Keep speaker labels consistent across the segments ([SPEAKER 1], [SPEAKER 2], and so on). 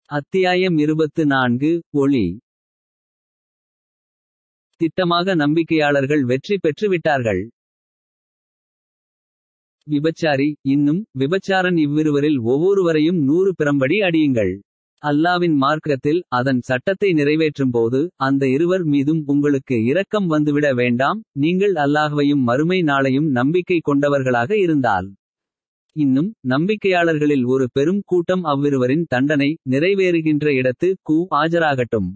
[SPEAKER 1] அத்தியாயம் இருபத்து நான்கு ஒளி திட்டமாக நம்பிக்கையாளர்கள் வெற்றி பெற்று விட்டார்கள். விபச்சாரி இன்னும் விபச்சாரன் இவ்விருவரில் ஒவ்வொருவரையும் நூறு பிரம்படி அடியுங்கள். அல்லாவின் மார்க்கத்தில் அதன் சட்டத்தை நிறைவேற்றும்போது அந்த இருவர் மீதும் உங்களுக்கு இரக்கம் வந்துவிட வேண்டாம் நீங்கள் அல்லாஹ்வையும் மறுமை நாளையும் நம்பிக்கை கொண்டவர்களாக இருந்தால். இன்னும் நம்பிக்கையாளர்களில் ஒரு பெரும் கூட்டம் அவ்விருவரின் தண்டனை நிறைவேறுகின்ற இடத்து கு ஆஜராகட்டும்.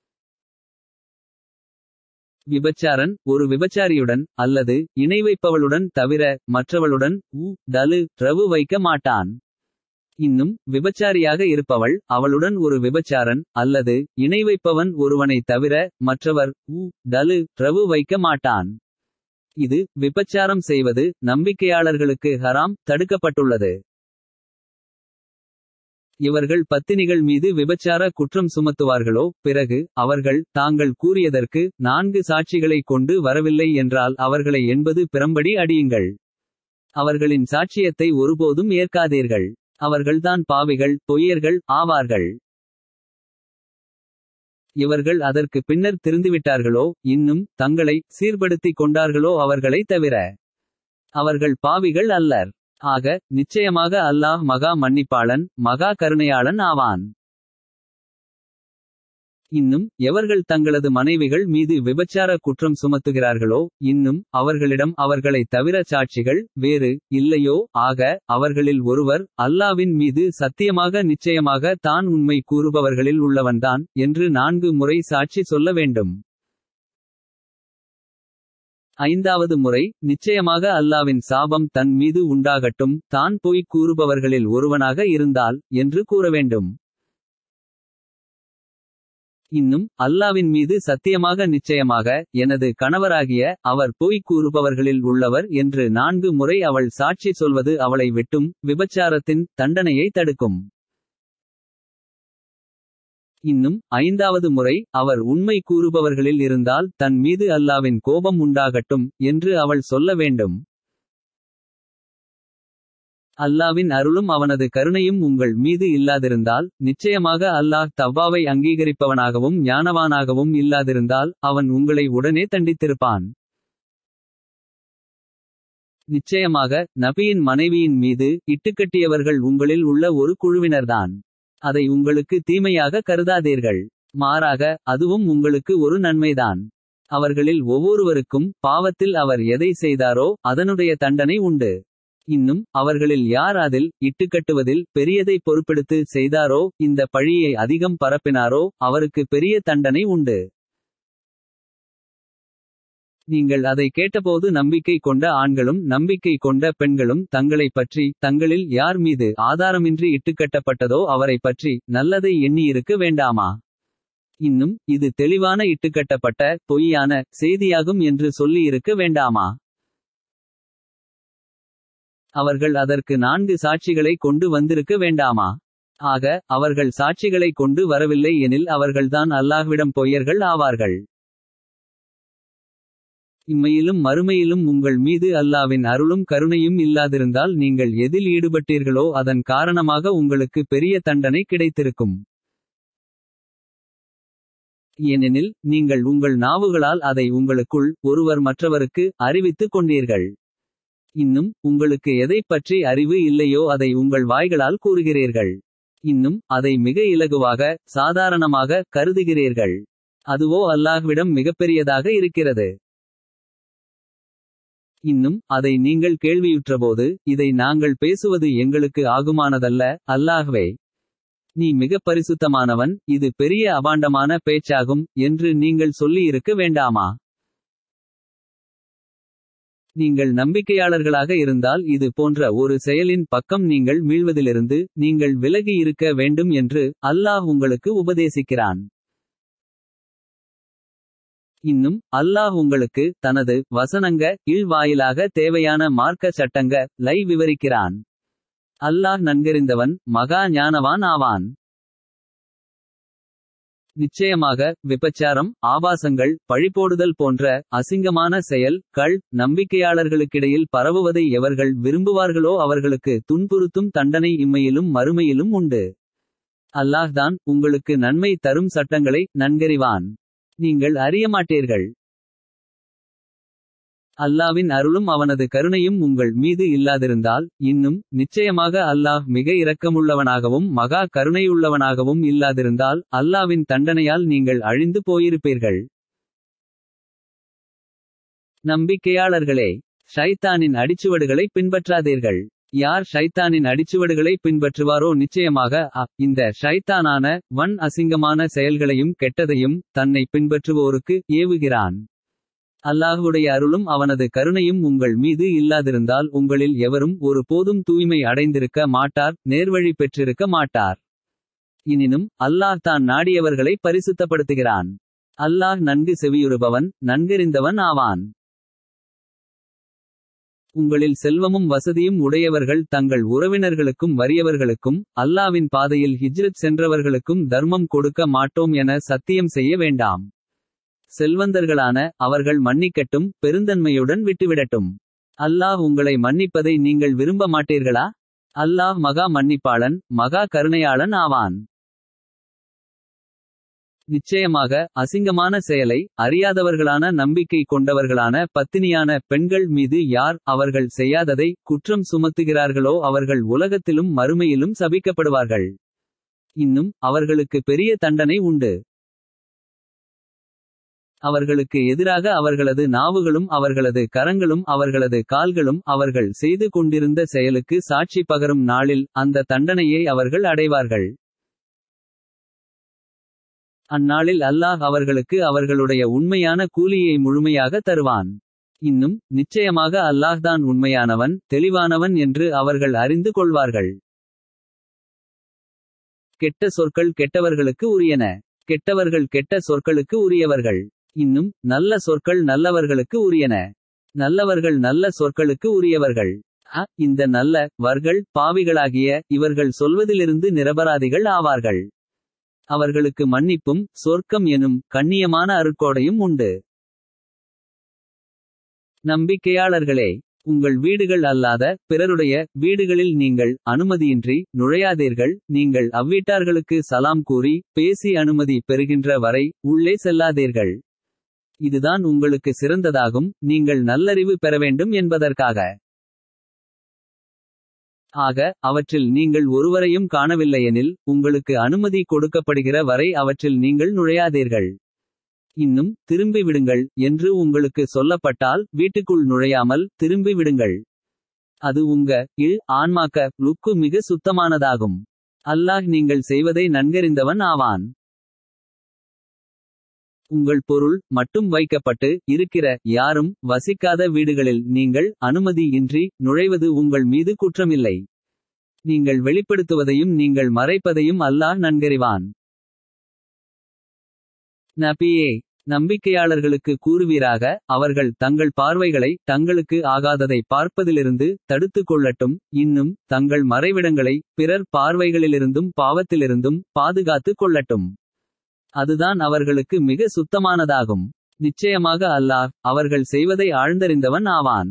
[SPEAKER 1] விபச்சாரன் ஒரு விபச்சாரியுடன் அல்லது இணைவைப்பவளுடன் தவிர மற்றவளுடன் உ டலு ரவு வைக்க மாட்டான். இன்னும் விபச்சாரியாக இருப்பவள் அவளுடன் ஒரு விபச்சாரன் அல்லது இணைவைப்பவன் ஒருவனை தவிர மற்றவர் உ டலு ரவு வைக்க மாட்டான். இது விபச்சாரம் செய்வது நம்பிக்கையாளர்களுக்கு ஹராம் தடுக்கப்பட்டுள்ளது. இவர்கள் பத்தினிகள் மீது விபச்சார குற்றம் சுமத்துவார்களோ பிறகு அவர்கள் தாங்கள் கூறியதற்கு நான்கு சாட்சிகளைக் கொண்டு வரவில்லை என்றால் அவர்களை எண்பது பிரம்படி அடியுங்கள். அவர்களின் சாட்சியத்தை ஒருபோதும் ஏற்காதீர்கள். அவர்கள்தான் பாவிகள் பொய்யர்கள் ஆவார்கள். இவர்கள் அதற்கு பின்னர் திருந்திவிட்டார்களோ இன்னும் தங்களை சீர்படுத்திக் கொண்டார்களோ அவர்களை தவிர. அவர்கள் பாவிகள் அல்லர். ஆக நிச்சயமாக அல்லாஹ் மகா மன்னிப்பாளன் மகா கருணையாளன் ஆவான். இன்னும் எவர்கள் தங்களது மனைவிகள் மீது விபச்சார குற்றம் சுமத்துகிறார்களோ இன்னும் அவர்களிடம் அவர்களை தவிர சாட்சிகள் வேறு இல்லையோ ஆக அவர்களில் ஒருவர் அல்லாவின் மீது சத்தியமாக நிச்சயமாக தான் உண்மை கூறுபவர்களில் உள்ளவன்தான் என்று நான்கு முறை சாட்சி சொல்ல வேண்டும். ஐந்தாவது முறை நிச்சயமாக அல்லாவின் சாபம் தன் மீது உண்டாகட்டும் தான் பொய் கூறுபவர்களில் ஒருவனாக இருந்தால் என்று கூறவேண்டும். இன்னும் அல்லாவின் மீது சத்தியமாக நிச்சயமாக எனது கணவராகிய அவர் பொய் கூறுபவர்களில் உள்ளவர் என்று நான்கு முறை அவள் சாட்சி சொல்வது அவளை விட்டும் விபச்சாரத்தின் தண்டனையை தடுக்கும். இன்னும் ஐந்தாவது முறை அவர் உண்மை கூறுபவர்களில் இருந்தால் தன் மீது அல்லாவின் கோபம் உண்டாகட்டும் என்று அவள் சொல்ல வேண்டும். அல்லாவின் அருளும் அவனது கருணையும் உங்கள் மீது இல்லாதிருந்தால் நிச்சயமாக அல்லாஹ் தவ்வாவை அங்கீகரிப்பவனாகவும் ஞானவானாகவும் இல்லாதிருந்தால் அவன் உங்களை உடனே தண்டித்திருப்பான். நிச்சயமாக நபியின் மனைவியின் மீது இட்டுக்கட்டியவர்கள் உங்களில் உள்ள ஒரு குழுவினர்தான். அதை உங்களுக்கு தீமையாக கருதாதீர்கள். மாறாக அதுவும் உங்களுக்கு ஒரு நன்மைதான். அவர்களில் ஒவ்வொருவருக்கும் பாவத்தில் அவர் எதை செய்தாரோ அதனுடைய தண்டனை உண்டு. இன்னும் அவர்களில் யார் அதில் இட்டுக்கட்டுவதில் பெரியதை பொறுப்பெடுத்து செய்தாரோ இந்த பழியை அதிகம் பரப்பினாரோ அவருக்கு பெரிய தண்டனை உண்டு. நீங்கள் அதை கேட்டபோது நம்பிக்கை கொண்ட ஆண்களும் நம்பிக்கை கொண்ட பெண்களும் தங்களைப் பற்றி தங்களில் யார் மீது ஆதாரமின்றி இட்டுக்கட்டப்பட்டதோ அவரை பற்றி நல்லதை எண்ணியிருக்க வேண்டாமா. இன்னும் இது தெளிவான இட்டுக்கட்டப்பட்ட பொய்யான செய்தியாகும் என்று சொல்லியிருக்க வேண்டாமா. அவர்கள் அதற்கு நான்கு சாட்சிகளை கொண்டு வந்திருக்க வேண்டாமா. ஆக அவர்கள் சாட்சிகளை கொண்டு வரவில்லை எனில் அவர்கள்தான் அல்லாஹ்விடம் பொய்யர்கள் ஆவார்கள். இம்மையிலும் மறுமையிலும் உங்கள் மீது அல்லாவின் அருளும் கருணையும் இல்லாதிருந்தால் நீங்கள் எதில் ஈடுபட்டீர்களோ அதன் காரணமாக உங்களுக்கு பெரிய தண்டனை கிடைத்திருக்கும். ஏனெனில் நீங்கள் உங்கள் நாவுகளால் அதை உங்களுக்குள் ஒருவர் மற்றவருக்கு அறிவித்துக் கொண்டீர்கள். இன்னும் உங்களுக்கு எதைப் பற்றி அறிவு இல்லையோ அதை உங்கள் வாய்களால் கூறுகிறீர்கள். இன்னும் அதை மிக இலகுவாக சாதாரணமாக கருதுகிறீர்கள். அதுவோ அல்லாஹ்விடம் மிகப்பெரியதாக இருக்கிறது. இன்னும் அதை நீங்கள் கேள்வியுற்றபோது இதை நாங்கள் பேசுவது எங்களுக்கு ஆகுமானதல்ல அல்லாஹ்வே. நீ மிகப் பரிசுத்தமானவன் இது பெரிய அபாண்டமான பேச்சாகும் என்று நீங்கள் சொல்லியிருக்க வேண்டாமா. நீங்கள் நம்பிக்கையாளர்களாக இருந்தால் இது போன்ற ஒரு செயலின் பக்கம் நீங்கள் மீள்வதிலிருந்து நீங்கள் விலகி இருக்க வேண்டும் என்று அல்லாஹ் உங்களுக்கு உபதேசிக்கிறான். இன்னும் அல்லாஹ் உங்களுக்கு தனது வசனங்க இல் வாயிலாக தேவையான மார்க்க சட்டங்க லை விவரிக்கிறான். அல்லாஹ் நன்கறிந்தவன் மகா ஞானவான் ஆவான். நிச்சயமாக விபச்சாரம் ஆபாசங்கள் பழிபோடுதல் போன்ற அசிங்கமான செயல் கள் நம்பிக்கையாளர்களுக்கிடையில் பரவுவதை எவர்கள் விரும்புவார்களோ அவர்களுக்கு துன்புறுத்தும் தண்டனை இம்மையிலும் மறுமையிலும் உண்டு. அல்லாஹ்தான் உங்களுக்கு நன்மை தரும் சட்டங்களை நன்கறிவான் நீங்கள் அறியமாட்டீர்கள் அல்லாவின் அருளும் அவனது கருணையும் உங்கள் மீது இல்லாதிருந்தால் இன்னும் நிச்சயமாக அல்லாஹ் மிக இரக்கமுள்ளவனாகவும் மகா கருணையுள்ளவனாகவும் இல்லாதிருந்தால் அல்லாவின் தண்டனையால் நீங்கள் அழிந்து போயிருப்பீர்கள் நம்பிக்கையாளர்களே ஷைத்தானின் அடிச்சுவடுகளை பின்பற்றாதீர்கள் யார் ஷைத்தானின் அடிச்சுவடுகளை பின்பற்றுவாரோ நிச்சயமாக அ, இந்த ஷைத்தானான வன் அசிங்கமான செயல்களையும் கெட்டதையும் தன்னை பின்பற்றுவோருக்கு ஏவுகிறான் அல்லாஹுடைய அருளும் அவனது கருணையும் உங்கள் மீது இல்லாதிருந்தால் உங்களில் எவரும் ஒரு போதும் தூய்மை அடைந்திருக்க மாட்டார் நேர்வழி பெற்றிருக்க மாட்டார் எனினும் அல்லாஹ் தான் நாடியவர்களை பரிசுத்தப்படுத்துகிறான் அல்லாஹ் நன்கு செவியுறுபவன் நன்கறிந்தவன் ஆவான் உங்களில் செல்வமும் வசதியும் உடையவர்கள் தங்கள் உறவினர்களுக்கும் வறியவர்களுக்கும் அல்லாவின் பாதையில் ஹிஜ்ரத் சென்றவர்களுக்கும் தர்மம் கொடுக்க மாட்டோம் என சத்தியம் செய்ய வேண்டாம் செல்வந்தர்களான அவர்கள் மன்னிக்கட்டும் பெருந்தன்மையுடன் விட்டுவிடட்டும் அல்லாஹ் உங்களை மன்னிப்பதை நீங்கள் விரும்ப மாட்டீர்களா அல்லாஹ் மகா மன்னிப்பாளன் மகா கருணையாளன் ஆவான் நிச்சயமாக அசிங்கமான செயலை அறியாதவர்களான நம்பிக்கை கொண்டவர்களான பத்தினியான பெண்கள் மீது யார் அவர்கள் செய்யாததை குற்றம் சுமத்துகிறார்களோ அவர்கள் உலகத்திலும் மறுமையிலும் சபிக்கப்படுவார்கள் இன்னும் அவர்களுக்கு பெரிய தண்டனை உண்டு அவர்களுக்கு எதிராக அவர்களது நாவுகளும் அவர்களது கரங்களும் அவர்களது கால்களும் அவர்கள் செய்து கொண்டிருந்த செயலுக்கு சாட்சி பகரும் நாளில் அந்த தண்டனையை அவர்கள் அடைவார்கள் அந்நாளில் அல்லாஹ் அவர்களுக்கு அவர்களுடைய உண்மையான கூலியை முழுமையாக தருவான் இன்னும் நிச்சயமாக அல்லாஹ்தான் உண்மையானவன் தெளிவானவன் என்று அவர்கள் அறிந்து கொள்வார்கள் கெட்ட சொற்கள் கெட்டவர்களுக்கு உரியன கெட்டவர்கள் கெட்ட சொற்களுக்கு உரியவர்கள் இன்னும் நல்ல சொற்கள் நல்லவர்களுக்கு உரியன நல்லவர்கள் நல்ல சொற்களுக்கு உரியவர்கள் அ, இந்த நல்ல வர்கள் பாவிகளாகிய இவர்கள் சொல்வதிலிருந்து நிரபராதிகள் ஆவார்கள் அவர்களுக்கு மன்னிப்பும் சொர்க்கம் எனும் கண்ணியமான அருட்கோடையும் உண்டு நம்பிக்கையாளர்களே உங்கள் வீடுகள் அல்லாத பிறருடைய வீடுகளில் நீங்கள் அனுமதியின்றி நுழையாதீர்கள் நீங்கள் அவ்வீட்டார்களுக்கு சலாம் கூறி பேசி அனுமதி பெறுகின்ற வரை உள்ளே செல்லாதீர்கள் இதுதான் உங்களுக்கு சிறந்ததாகும் நீங்கள் நல்லறிவு பெற வேண்டும் என்பதற்காக ஆக அவற்றில் நீங்கள் ஒருவரையும் காணவில்லையெனில் உங்களுக்கு அனுமதி கொடுக்கப்படுகிற வரை அவற்றில் நீங்கள் நுழையாதீர்கள் இன்னும் திரும்பி விடுங்கள் என்று உங்களுக்கு சொல்லப்பட்டால் வீட்டுக்குள் நுழையாமல் திரும்பி விடுங்கள் அது உங்க இல் ஆன்மாக்க லுக்கு மிக சுத்தமானதாகும் அல்லாஹ் நீங்கள் செய்வதை நன்கறிந்தவன் ஆவான் உங்கள் பொருள் மட்டும் வைக்கப்பட்டு இருக்கிற யாரும் வசிக்காத வீடுகளில் நீங்கள் அனுமதி இன்றி நுழைவது உங்கள் மீது குற்றமில்லை நீங்கள் வெளிப்படுத்துவதையும் நீங்கள் மறைப்பதையும் அல்லாஹ் நன்கறிவான் நபியே நம்பிக்கையாளர்களுக்கு கூறுவீராக அவர்கள் தங்கள் பார்வைகளை தங்களுக்கு ஆகாததை பார்ப்பதிலிருந்து தடுத்துக் கொள்ளட்டும் இன்னும் தங்கள் மறைவிடங்களை பிறர் பார்வைகளிலிருந்தும் பாவத்திலிருந்தும் பாதுகாத்துக் கொள்ளட்டும் அதுதான் அவர்களுக்கு மிக சுத்தமானதாகும் நிச்சயமாக அல்லாஹ் அவர்கள் செய்வதை ஆழ்ந்தறிந்தவன் ஆவான்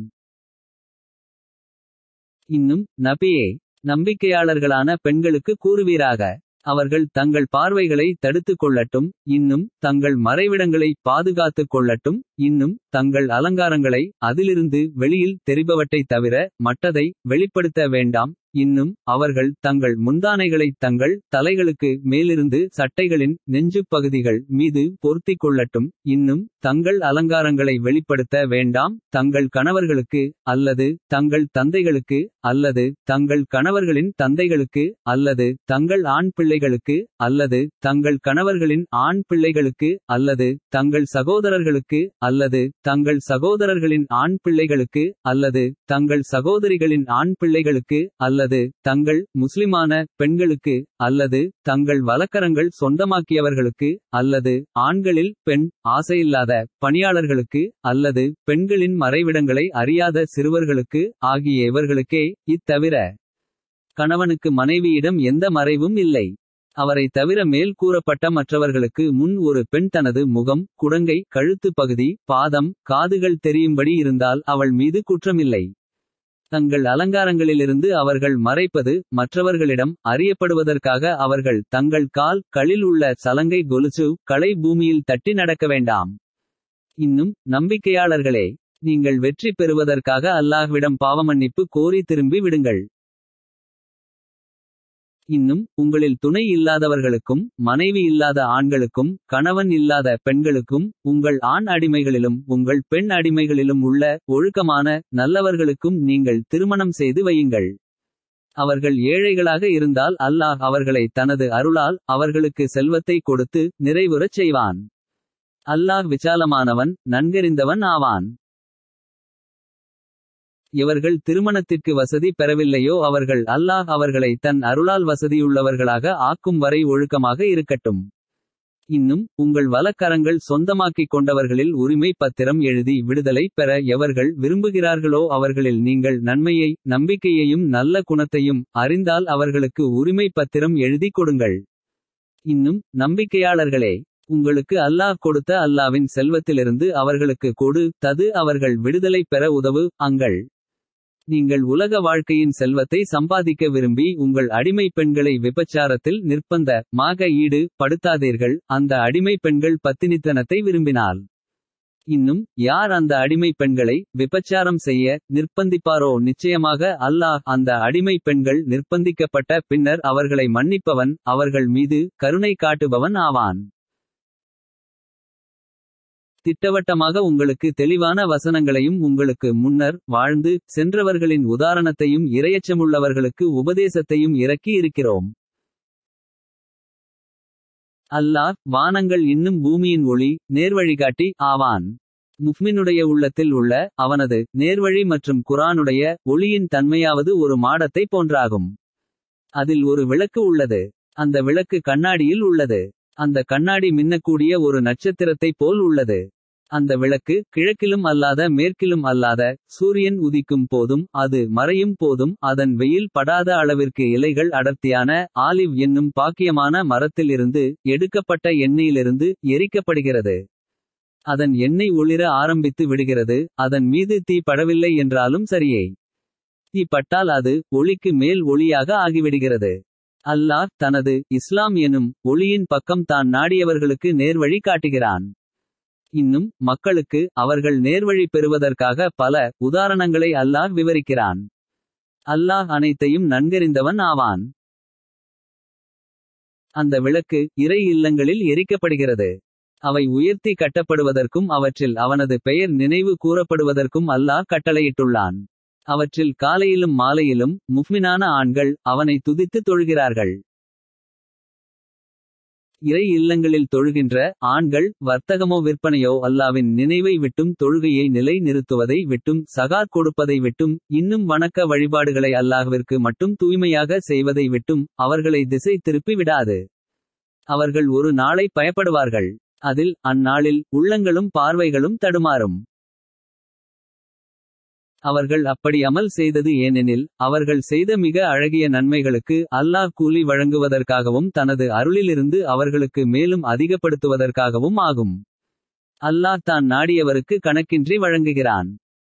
[SPEAKER 1] இன்னும் நபியே நம்பிக்கையாளர்களான பெண்களுக்கு கூறுவீராக அவர்கள் தங்கள் பார்வைகளை தடுத்துக் கொள்ளட்டும் இன்னும் தங்கள் மறைவிடங்களை பாதுகாத்துக் கொள்ளட்டும் இன்னும் தங்கள் அலங்காரங்களை அதிலிருந்து வெளியில் தெரிபவற்றை தவிர மற்றதை வெளிப்படுத்த வேண்டாம் இன்னும் அவர்கள் தங்கள் முந்தானைகளை தங்கள் தலைகளுக்கு மேலிருந்து சட்டைகளின் நெஞ்சுப் பகுதிகள் மீது பொருத்திக் கொள்ளட்டும் இன்னும் தங்கள் அலங்காரங்களை வெளிப்படுத்த வேண்டாம் தங்கள் கணவர்களுக்கு அல்லது தங்கள் தந்தைகளுக்கு அல்லது தங்கள் கணவர்களின் தந்தைகளுக்கு அல்லது தங்கள் ஆண் பிள்ளைகளுக்கு அல்லது தங்கள் கணவர்களின் ஆண் பிள்ளைகளுக்கு அல்லது தங்கள் சகோதரர்களுக்கு அல்லது தங்கள் சகோதரர்களின் ஆண் பிள்ளைகளுக்கு அல்லது தங்கள் சகோதரிகளின் ஆண் பிள்ளைகளுக்கு அல்லது தங்கள் முஸ்லிமான பெண்களுக்கு அல்லது தங்கள் வழக்கரங்கள் சொந்தமாக்கியவர்களுக்கு அல்லது ஆண்களில் பெண் ஆசையில்லாத பணியாளர்களுக்கு அல்லது பெண்களின் மறைவிடங்களை அறியாத சிறுவர்களுக்கு ஆகிய இவர்களுக்கே இத்தவிர கணவனுக்கு மனைவியிடம் எந்த மறைவும் இல்லை அவரை தவிர மேல் கூறப்பட்ட மற்றவர்களுக்கு முன் ஒரு பெண் தனது முகம் குடங்கை கழுத்து பகுதி பாதம் காதுகள் தெரியும்படி இருந்தால் அவள் மீது குற்றமில்லை தங்கள் அலங்காரங்களிலிருந்து அவர்கள் மறைப்பது மற்றவர்களிடம் அறியப்படுவதற்காக அவர்கள் தங்கள் கால் களில் உள்ள சலங்கை கொலுசு களை பூமியில் தட்டி நடக்க வேண்டாம் இன்னும் நம்பிக்கையாளர்களே நீங்கள் வெற்றி பெறுவதற்காக அல்லாஹ்விடம் பாவமன்னிப்பு கோரி திரும்பி விடுங்கள் இன்னும் உங்களில் துணை இல்லாதவர்களுக்கும் மனைவி இல்லாத ஆண்களுக்கும் கணவன் இல்லாத பெண்களுக்கும் உங்கள் ஆண் அடிமைகளிலும் உங்கள் பெண் அடிமைகளிலும் உள்ள ஒழுக்கமான நல்லவர்களுக்கும் நீங்கள் திருமணம் செய்து வையுங்கள் அவர்கள் ஏழைகளாக இருந்தால் அல்லாஹ் அவர்களை தனது அருளால் அவர்களுக்கு செல்வத்தை கொடுத்து நிறைவுறச் செய்வான் அல்லாஹ் விசாலமானவன் நன்கறிந்தவன் ஆவான் இவர்கள் திருமணத்திற்கு வசதி பெறவில்லையோ அவர்கள் அல்லாஹ் அவர்களை தன் அருளால் வசதியுள்ளவர்களாக ஆக்கும் வரை ஒழுக்கமாக இருக்கட்டும் இன்னும் உங்கள் வலக்கரங்கள் சொந்தமாக்கிக் கொண்டவர்களில் உரிமை பத்திரம் எழுதி விடுதலை பெற எவர்கள் விரும்புகிறார்களோ அவர்களில் நீங்கள் நன்மையை நம்பிக்கையையும் நல்ல குணத்தையும் அறிந்தால் அவர்களுக்கு உரிமை பத்திரம் எழுதி கொடுங்கள் இன்னும் நம்பிக்கையாளர்களே உங்களுக்கு அல்லாஹ் கொடுத்த அல்லாவின் செல்வத்திலிருந்து அவர்களுக்கு கொடு தது அவர்கள் விடுதலை பெற உதவு அங்கள் நீங்கள் உலக வாழ்க்கையின் செல்வத்தை சம்பாதிக்க விரும்பி உங்கள் அடிமை பெண்களை விபச்சாரத்தில் நிர்பந்த மாக ஈடு படுத்தாதீர்கள் அந்த அடிமை பெண்கள் பத்தினித்தனத்தை விரும்பினால் இன்னும் யார் அந்த அடிமை பெண்களை விபச்சாரம் செய்ய நிர்பந்திப்பாரோ நிச்சயமாக அல்லாஹ் அந்த அடிமை பெண்கள் நிர்பந்திக்கப்பட்ட பின்னர் அவர்களை மன்னிப்பவன் அவர்கள் மீது கருணை காட்டுபவன் ஆவான் திட்டவட்டமாக உங்களுக்கு தெளிவான வசனங்களையும் உங்களுக்கு முன்னர் வாழ்ந்து சென்றவர்களின் உதாரணத்தையும் இரையச்சமுள்ளவர்களுக்கு உபதேசத்தையும் இறக்கி இருக்கிறோம் அல்லாஹ் வானங்கள் இன்னும் பூமியின் ஒளி நேர்வழிகாட்டி ஆவான் முஃமினுடைய உள்ளத்தில் உள்ள அவனது நேர்வழி மற்றும் குரானுடைய ஒளியின் தன்மையாவது ஒரு மாடத்தை போன்றாகும் அதில் ஒரு விளக்கு உள்ளது அந்த விளக்கு கண்ணாடியில் உள்ளது அந்த கண்ணாடி மின்னக்கூடிய ஒரு நட்சத்திரத்தை போல் உள்ளது அந்த விளக்கு கிழக்கிலும் அல்லாத மேற்கிலும் அல்லாத சூரியன் உதிக்கும் போதும் அது மறையும் போதும் அதன் வெயில் படாத அளவிற்கு இலைகள் அடர்த்தியான ஆலிவ் என்னும் பாக்கியமான மரத்திலிருந்து எடுக்கப்பட்ட எண்ணெயிலிருந்து எரிக்கப்படுகிறது அதன் எண்ணெய் ஒளிர ஆரம்பித்து விடுகிறது அதன் மீது தீ படவில்லை என்றாலும் சரியே தீ பட்டால் அது ஒளிக்கு மேல் ஒளியாக ஆகிவிடுகிறது அல்லாஹ் தனது இஸ்லாம் எனும் ஒளியின் பக்கம் தான் நாடியவர்களுக்கு நேர்வழி காட்டுகிறான் இன்னும் மக்களுக்கு அவர்கள் நேர்வழி பெறுவதற்காக பல உதாரணங்களை அல்லாஹ் விவரிக்கிறான் அல்லாஹ் அனைத்தையும் நன்கறிந்தவன் ஆவான் அந்த விளக்கு இறை இல்லங்களில் எரிக்கப்படுகிறது அவை உயர்த்தி கட்டப்படுவதற்கும் அவற்றில் அவனது பெயர் நினைவு கூறப்படுவதற்கும் அல்லாஹ் கட்டளையிட்டுள்ளான் அவற்றில் காலையிலும் மாலையிலும் முஃமினான ஆண்கள் அவனை துதித்து தொழுகிறார்கள் இறை இல்லங்களில் தொழுகின்ற ஆண்கள் வர்த்தகமோ விற்பனையோ அல்லாவின் நினைவை விட்டும் தொழுகையை நிலை நிறுத்துவதை விட்டும் சகார் கொடுப்பதை விட்டும் இன்னும் வணக்க வழிபாடுகளை அல்லாஹ்விற்கு மட்டும் தூய்மையாக செய்வதை விட்டும் அவர்களை திசை திருப்பி விடாது அவர்கள் ஒரு நாளை பயப்படுவார்கள் அதில் அந்நாளில் உள்ளங்களும் பார்வைகளும் தடுமாறும் அவர்கள் அப்படி அமல் செய்தது ஏனெனில் அவர்கள் செய்த மிக அழகிய நன்மைகளுக்கு அல்லாஹ் கூலி வழங்குவதற்காகவும் தனது அருளிலிருந்து அவர்களுக்கு மேலும் அதிகப்படுத்துவதற்காகவும் ஆகும் அல்லாஹ் தான் நாடியவருக்கு கணக்கின்றி வழங்குகிறான்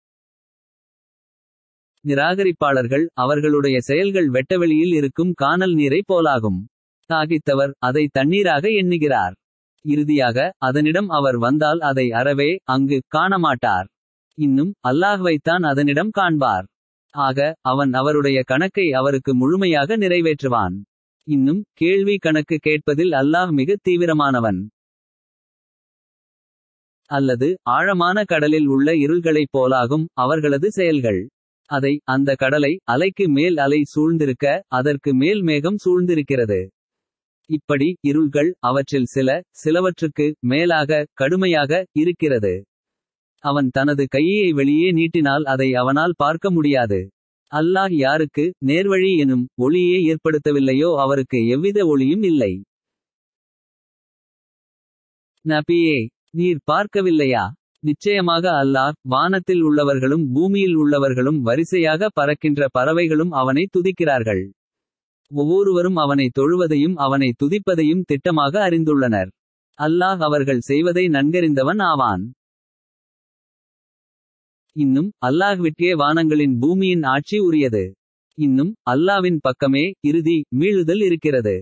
[SPEAKER 1] நிராகரிப்பாளர்கள் அவர்களுடைய செயல்கள் வெட்டவெளியில் இருக்கும் கானல் நீரை போலாகும் தாகித்தவர் அதை தண்ணீராக எண்ணுகிறார் இறுதியாக அதனிடம் அவர் வந்தால் அதை அறவே அங்கு காணமாட்டார் இன்னும் அல்லாஹ்வைத்தான் அதனிடம் காண்பார் ஆக அவன் அவருடைய கணக்கை அவருக்கு முழுமையாக நிறைவேற்றுவான் இன்னும் கேள்வி கணக்கு கேட்பதில் அல்லாஹ் மிக தீவிரமானவன் அல்லது ஆழமான கடலில் உள்ள இருள்களைப் போலாகும் அவர்களது செயல்கள் அதை அந்த கடலை அலைக்கு மேல் அலை சூழ்ந்திருக்க அதற்கு மேல் மேகம் சூழ்ந்திருக்கிறது இப்படி இருள்கள் அவற்றில் சில சிலவற்றுக்கு மேலாக கடுமையாக இருக்கிறது அவன் தனது கையை வெளியே நீட்டினால் அதை அவனால் பார்க்க முடியாது அல்லாஹ் யாருக்கு நேர்வழி எனும் ஒளியே ஏற்படுத்தவில்லையோ அவருக்கு எவ்வித ஒளியும் இல்லை நபியே நீர் பார்க்கவில்லையா நிச்சயமாக அல்லாஹ் வானத்தில் உள்ளவர்களும் பூமியில் உள்ளவர்களும் வரிசையாக பறக்கின்ற பறவைகளும் அவனை துதிக்கிறார்கள் ஒவ்வொருவரும் அவனை தொழுவதையும் அவனை துதிப்பதையும் திட்டமாக அறிந்துள்ளனர் அல்லாஹ் அவர்கள் செய்வதை நன்கறிந்தவன் ஆவான் இன்னும் அல்லாஹ்விற்கே வானங்களின் பூமியின் ஆட்சி உரியது இன்னும் அல்லாவின் பக்கமே இறுதி மீளுதல் இருக்கிறது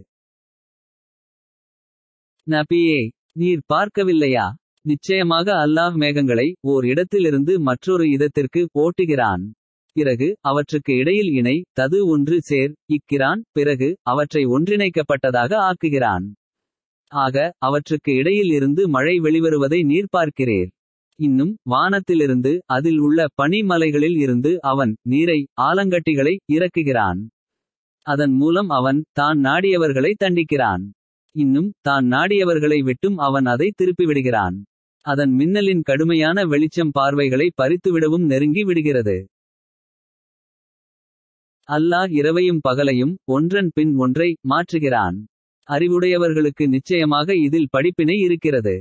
[SPEAKER 1] நபியே நீர் பார்க்கவில்லையா நிச்சயமாக அல்லாஹ் மேகங்களை ஓர் இடத்திலிருந்து மற்றொரு இடத்திற்கு ஓட்டுகிறான் பிறகு அவற்றுக்கு இடையில் இணை தது ஒன்று சேர் இக்கிறான் பிறகு அவற்றை ஒன்றிணைக்கப்பட்டதாக ஆக்குகிறான் ஆக அவற்றுக்கு இடையில் இருந்து மழை வெளிவருவதை நீர் பார்க்கிறீர் இன்னும் வானத்திலிருந்து அதில் உள்ள பனிமலைகளில் இருந்து அவன் நீரை ஆலங்கட்டிகளை இறக்குகிறான் அதன் மூலம் அவன் தான் நாடியவர்களை தண்டிக்கிறான் இன்னும் தான் நாடியவர்களை விட்டும் அவன் அதை திருப்பிவிடுகிறான் அதன் மின்னலின் கடுமையான வெளிச்சம் பார்வைகளை பறித்துவிடவும் நெருங்கி விடுகிறது அல்லாஹ் இரவையும் பகலையும் ஒன்றன் பின் ஒன்றை மாற்றுகிறான் அறிவுடையவர்களுக்கு நிச்சயமாக இதில் படிப்பினை இருக்கிறது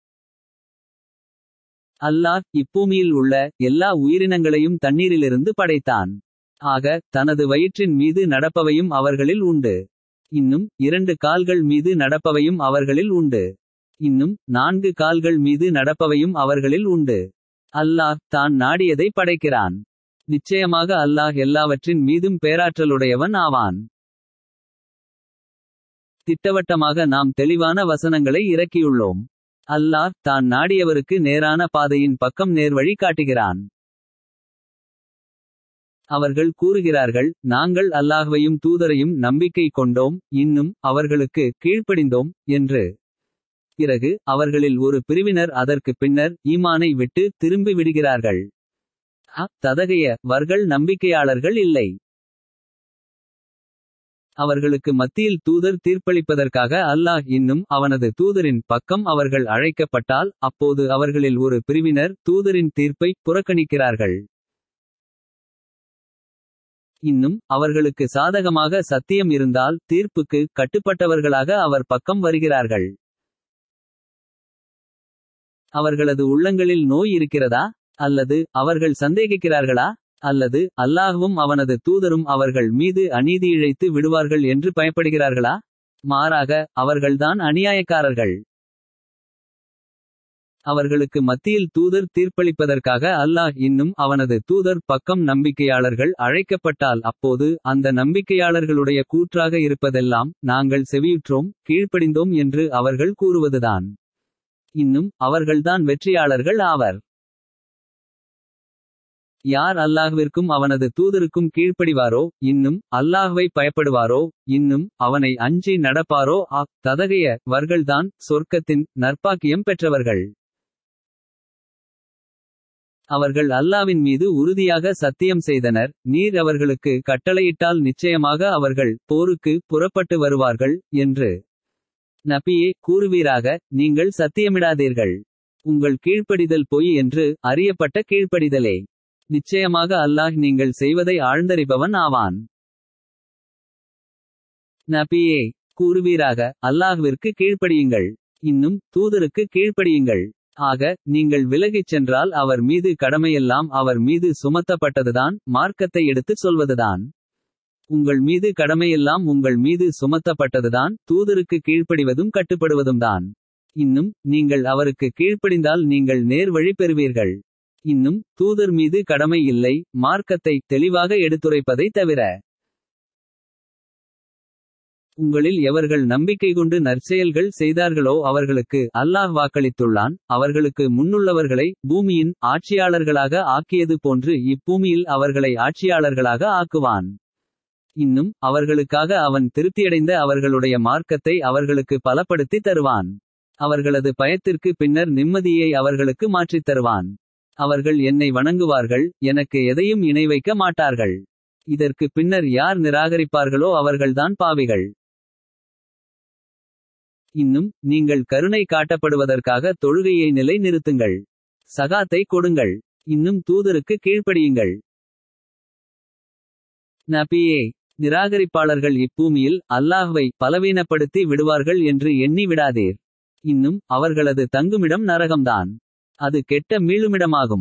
[SPEAKER 1] அல்லாஹ் இப்பூமியில் உள்ள எல்லா உயிரினங்களையும் தண்ணீரிலிருந்து படைத்தான் ஆக தனது வயிற்றின் மீது நடப்பவையும் அவர்களில் உண்டு இன்னும் இரண்டு கால்கள் மீது நடப்பவையும் அவர்களில் உண்டு இன்னும் நான்கு கால்கள் மீது நடப்பவையும் அவர்களில் உண்டு அல்லாஹ் தான் நாடியதை படைக்கிறான் நிச்சயமாக அல்லாஹ் எல்லாவற்றின் மீதும் பேராற்றலுடையவன் ஆவான் திட்டவட்டமாக நாம் தெளிவான வசனங்களை இறக்கியுள்ளோம் அல்லாஹ் தான் நாடியவருக்கு நேரான பாதையின் பக்கம் நேர்வழி காட்டுகிறான் அவர்கள் கூறுகிறார்கள் நாங்கள் அல்லாஹ்வையும் தூதரையும் நம்பிக்கை கொண்டோம் இன்னும் அவர்களுக்கு கீழ்ப்படிந்தோம் என்று பிறகு அவர்களில் ஒரு பிரிவினர் அதற்கு பின்னர் ஈமானை விட்டு திரும்பி விடுகிறார்கள் அ ததகைய வர்கள் நம்பிக்கையாளர்கள் இல்லை அவர்களுக்கு மத்தியில் தூதர் தீர்ப்பளிப்பதற்காக அல்லாஹ் இன்னும் அவனது தூதரின் பக்கம் அவர்கள் அழைக்கப்பட்டால் அப்போது அவர்களில் ஒரு பிரிவினர் தூதரின் தீர்ப்பை புறக்கணிக்கிறார்கள் இன்னும் அவர்களுக்கு சாதகமாக சத்தியம் இருந்தால் தீர்ப்புக்கு கட்டுப்பட்டவர்களாக அவர் பக்கம் வருகிறார்கள் அவர்களது உள்ளங்களில் நோய் இருக்கிறதா அல்லது அவர்கள் சந்தேகிக்கிறார்களா அல்லது அல்லாஹ்வும் அவனது தூதரும் அவர்கள் மீது அநீதி இழைத்து விடுவார்கள் என்று பயப்படுகிறார்களா மாறாக அவர்கள்தான் அநியாயக்காரர்கள் அவர்களுக்கு மத்தியில் தூதர் தீர்ப்பளிப்பதற்காக அல்லாஹ் இன்னும் அவனது தூதர் பக்கம் நம்பிக்கையாளர்கள் அழைக்கப்பட்டால் அப்போது அந்த நம்பிக்கையாளர்களுடைய கூற்றாக இருப்பதெல்லாம் நாங்கள் செவியுற்றோம் கீழ்ப்படிந்தோம் என்று அவர்கள் கூறுவதுதான் இன்னும் அவர்கள்தான் வெற்றியாளர்கள் ஆவர் யார் அல்லாஹ்விற்கும் அவனது தூதருக்கும் கீழ்ப்படிவாரோ இன்னும் அல்லாஹ்வை பயப்படுவாரோ இன்னும் அவனை அஞ்சி நடப்பாரோ அ ததகைய வர்கள்தான் சொர்க்கத்தின் நற்பாக்கியம் பெற்றவர்கள் அவர்கள் அல்லாவின் மீது உறுதியாக சத்தியம் செய்தனர் நீர் அவர்களுக்கு கட்டளையிட்டால் நிச்சயமாக அவர்கள் போருக்கு புறப்பட்டு வருவார்கள் என்று நபியே கூறுவீராக நீங்கள் சத்தியமிடாதீர்கள் உங்கள் கீழ்ப்படிதல் பொய் என்று அறியப்பட்ட கீழ்ப்படிதலே நிச்சயமாக அல்லாஹ் நீங்கள் செய்வதை ஆழ்ந்தறிபவன் ஆவான் நபியே கூறுவீராக அல்லாஹ்விற்கு கீழ்ப்படியுங்கள் இன்னும் தூதருக்கு கீழ்ப்படியுங்கள் ஆக நீங்கள் விலகிச் சென்றால் அவர் மீது கடமையெல்லாம் அவர் மீது சுமத்தப்பட்டதுதான் மார்க்கத்தை எடுத்துச் சொல்வதுதான் உங்கள் மீது கடமையெல்லாம் உங்கள் மீது சுமத்தப்பட்டதுதான் தூதருக்கு கீழ்ப்படிவதும் கட்டுப்படுவதும் தான் இன்னும் நீங்கள் அவருக்கு கீழ்ப்படிந்தால் நீங்கள் நேர் வழி பெறுவீர்கள் இன்னும் தூதர் மீது கடமை இல்லை மார்க்கத்தை தெளிவாக எடுத்துரைப்பதை தவிர உங்களில் எவர்கள் நம்பிக்கை கொண்டு நற்செயல்கள் செய்தார்களோ அவர்களுக்கு அல்லாஹ் வாக்களித்துள்ளான் அவர்களுக்கு முன்னுள்ளவர்களை பூமியின் ஆட்சியாளர்களாக ஆக்கியது போன்று இப்பூமியில் அவர்களை ஆட்சியாளர்களாக ஆக்குவான் இன்னும் அவர்களுக்காக அவன் திருப்தியடைந்த அவர்களுடைய மார்க்கத்தை அவர்களுக்கு பலப்படுத்தி தருவான் அவர்களது பயத்திற்கு பின்னர் நிம்மதியை அவர்களுக்கு மாற்றித் தருவான் அவர்கள் என்னை வணங்குவார்கள் எனக்கு எதையும் இணை வைக்க மாட்டார்கள் இதற்கு பின்னர் யார் நிராகரிப்பார்களோ அவர்கள்தான் பாவிகள் இன்னும் நீங்கள் கருணை காட்டப்படுவதற்காக தொழுகையை நிலை நிறுத்துங்கள் சகாத்தை கொடுங்கள் இன்னும் தூதருக்கு கீழ்ப்படியுங்கள் நபியே நிராகரிப்பாளர்கள் இப்பூமியில் அல்லாஹ்வை பலவீனப்படுத்தி விடுவார்கள் என்று எண்ணி விடாதீர் இன்னும் அவர்களது தங்குமிடம் நரகம்தான் அது கெட்ட மீளுமிடமாகும்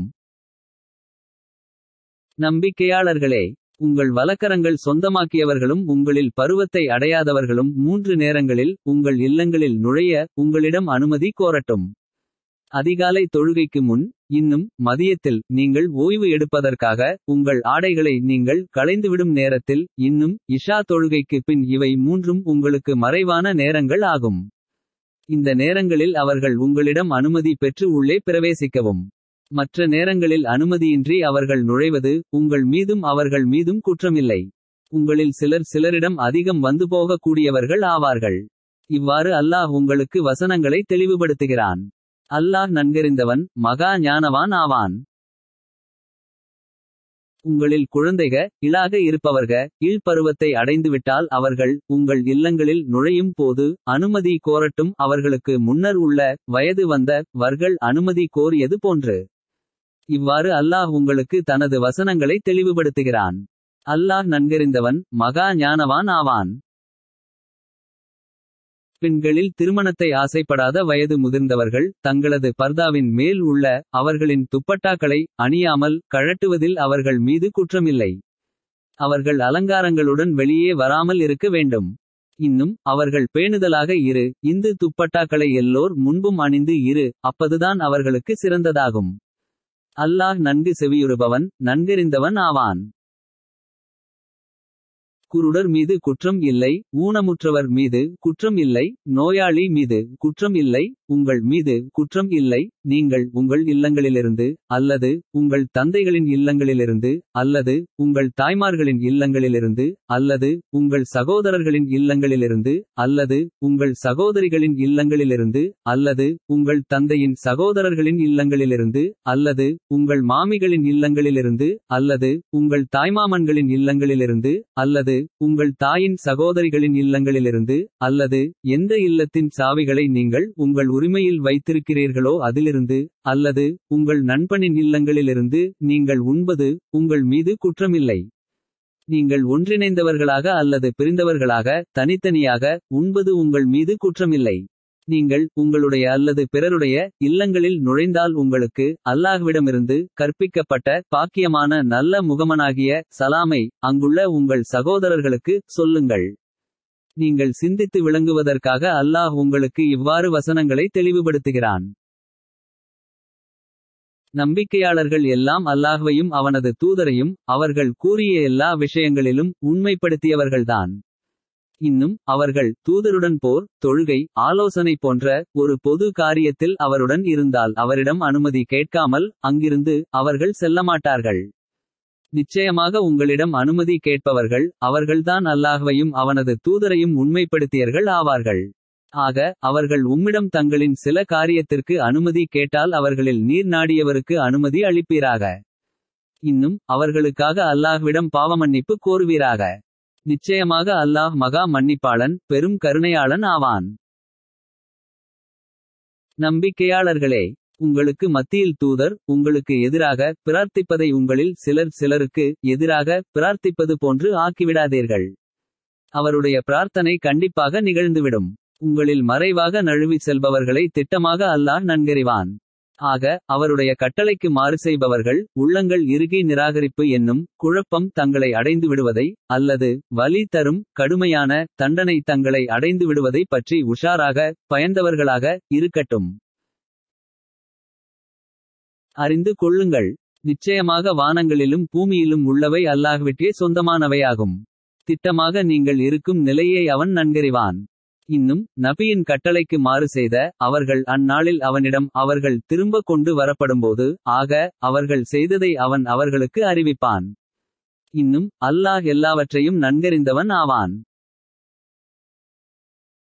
[SPEAKER 1] நம்பிக்கையாளர்களே உங்கள் வலக்கரங்கள் சொந்தமாக்கியவர்களும் உங்களில் பருவத்தை அடையாதவர்களும் மூன்று நேரங்களில் உங்கள் இல்லங்களில் நுழைய உங்களிடம் அனுமதி கோரட்டும் அதிகாலை தொழுகைக்கு முன் இன்னும் மதியத்தில் நீங்கள் ஓய்வு எடுப்பதற்காக உங்கள் ஆடைகளை நீங்கள் களைந்துவிடும் நேரத்தில் இன்னும் இஷா தொழுகைக்கு பின் இவை மூன்றும் உங்களுக்கு மறைவான நேரங்கள் ஆகும் இந்த நேரங்களில் அவர்கள் உங்களிடம் அனுமதி பெற்று உள்ளே பிரவேசிக்கவும் மற்ற நேரங்களில் அனுமதியின்றி அவர்கள் நுழைவது உங்கள் மீதும் அவர்கள் மீதும் குற்றமில்லை உங்களில் சிலர் சிலரிடம் அதிகம் வந்து போகக் கூடியவர்கள் ஆவார்கள் இவ்வாறு அல்லாஹ் உங்களுக்கு வசனங்களை தெளிவுபடுத்துகிறான் அல்லாஹ் நன்கறிந்தவன் மகா ஞானவான் ஆவான் உங்களில் குழந்தைக இலாக இருப்பவர்க இழ்பருவத்தை அடைந்துவிட்டால் அவர்கள் உங்கள் இல்லங்களில் நுழையும் போது அனுமதி கோரட்டும் அவர்களுக்கு முன்னர் உள்ள வயது வந்த வர்கள் அனுமதி கோரியது போன்று இவ்வாறு அல்லாஹ் உங்களுக்கு தனது வசனங்களை தெளிவுபடுத்துகிறான் அல்லாஹ் நன்கறிந்தவன் மகா ஞானவான் ஆவான் பெண்களில் திருமணத்தை ஆசைப்படாத வயது முதிர்ந்தவர்கள் தங்களது பர்தாவின் மேல் உள்ள அவர்களின் துப்பட்டாக்களை அணியாமல் கழட்டுவதில் அவர்கள் மீது குற்றமில்லை அவர்கள் அலங்காரங்களுடன் வெளியே வராமல் இருக்க வேண்டும் இன்னும் அவர்கள் பேணுதலாக இரு இந்து துப்பட்டாக்களை எல்லோர் முன்பும் அணிந்து இரு அப்பதுதான் அவர்களுக்கு சிறந்ததாகும் அல்லாஹ் நன்கு செவியுறுபவன் நன்கறிந்தவன் ஆவான் குருடர் மீது குற்றம் இல்லை ஊனமுற்றவர் மீது குற்றம் இல்லை நோயாளி மீது குற்றம் இல்லை உங்கள் மீது குற்றம் இல்லை நீங்கள் உங்கள் இல்லங்களிலிருந்து அல்லது உங்கள் தந்தைகளின் இல்லங்களிலிருந்து அல்லது உங்கள் தாய்மார்களின் இல்லங்களிலிருந்து அல்லது உங்கள் சகோதரர்களின் இல்லங்களிலிருந்து அல்லது உங்கள் சகோதரிகளின் இல்லங்களிலிருந்து அல்லது உங்கள் தந்தையின் சகோதரர்களின் இல்லங்களிலிருந்து அல்லது உங்கள் மாமிகளின் இல்லங்களிலிருந்து அல்லது உங்கள் தாய்மாமன்களின் இல்லங்களிலிருந்து அல்லது உங்கள் தாயின் சகோதரிகளின் இல்லங்களிலிருந்து அல்லது எந்த இல்லத்தின் சாவிகளை நீங்கள் உங்கள் உரிமையில் வைத்திருக்கிறீர்களோ அதிலிருந்து அல்லது உங்கள் நண்பனின் இல்லங்களிலிருந்து நீங்கள் உண்பது உங்கள் மீது குற்றமில்லை நீங்கள் ஒன்றிணைந்தவர்களாக அல்லது பிரிந்தவர்களாக தனித்தனியாக உண்பது உங்கள் மீது குற்றமில்லை நீங்கள் உங்களுடைய அல்லது பிறருடைய இல்லங்களில் நுழைந்தால் உங்களுக்கு அல்லாஹ்விடமிருந்து கற்பிக்கப்பட்ட பாக்கியமான நல்ல முகமனாகிய சலாமை அங்குள்ள உங்கள் சகோதரர்களுக்கு சொல்லுங்கள் நீங்கள் சிந்தித்து விளங்குவதற்காக அல்லாஹ் உங்களுக்கு இவ்வாறு வசனங்களை தெளிவுபடுத்துகிறான் நம்பிக்கையாளர்கள் எல்லாம் அல்லாஹ்வையும் அவனது தூதரையும் அவர்கள் கூறிய எல்லா விஷயங்களிலும் உண்மைப்படுத்தியவர்கள்தான் இன்னும் அவர்கள் தூதருடன் போர் தொழுகை ஆலோசனை போன்ற ஒரு பொது காரியத்தில் அவருடன் இருந்தால் அவரிடம் அனுமதி கேட்காமல் அங்கிருந்து அவர்கள் செல்லமாட்டார்கள் நிச்சயமாக உங்களிடம் அனுமதி கேட்பவர்கள் அவர்கள்தான் அல்லாஹ்வையும் அவனது தூதரையும் உண்மைப்படுத்தியர்கள் ஆவார்கள் ஆக அவர்கள் உம்மிடம் தங்களின் சில காரியத்திற்கு அனுமதி கேட்டால் அவர்களில் நீர் நாடியவருக்கு அனுமதி அளிப்பீராக இன்னும் அவர்களுக்காக அல்லாஹ்விடம் பாவமன்னிப்பு கோருவீராக நிச்சயமாக அல்லாஹ் மகா மன்னிப்பாளன் பெரும் கருணையாளன் ஆவான் நம்பிக்கையாளர்களே உங்களுக்கு மத்தியில் தூதர் உங்களுக்கு எதிராக பிரார்த்திப்பதை உங்களில் சிலர் சிலருக்கு எதிராக பிரார்த்திப்பது போன்று ஆக்கிவிடாதீர்கள் அவருடைய பிரார்த்தனை கண்டிப்பாக நிகழ்ந்துவிடும் உங்களில் மறைவாக நழுவி செல்பவர்களை திட்டமாக அல்லாஹ் நன்கறிவான் ஆக அவருடைய கட்டளைக்கு மாறு செய்பவர்கள் உள்ளங்கள் இறுகி நிராகரிப்பு என்னும் குழப்பம் தங்களை அடைந்து விடுவதை அல்லது வலி தரும் கடுமையான தண்டனை தங்களை அடைந்து விடுவதை பற்றி உஷாராக பயந்தவர்களாக இருக்கட்டும் அறிந்து கொள்ளுங்கள் நிச்சயமாக வானங்களிலும் பூமியிலும் உள்ளவை அல்லாஹ்விட்டே சொந்தமானவையாகும் திட்டமாக நீங்கள் இருக்கும் நிலையை அவன் நன்கறிவான் இன்னும் நபியின் கட்டளைக்கு மாறு செய்த அவர்கள் அந்நாளில் அவனிடம் அவர்கள் திரும்ப கொண்டு வரப்படும்போது ஆக அவர்கள் செய்ததை அவன் அவர்களுக்கு அறிவிப்பான் இன்னும் அல்லாஹ் எல்லாவற்றையும் நன்கறிந்தவன் ஆவான்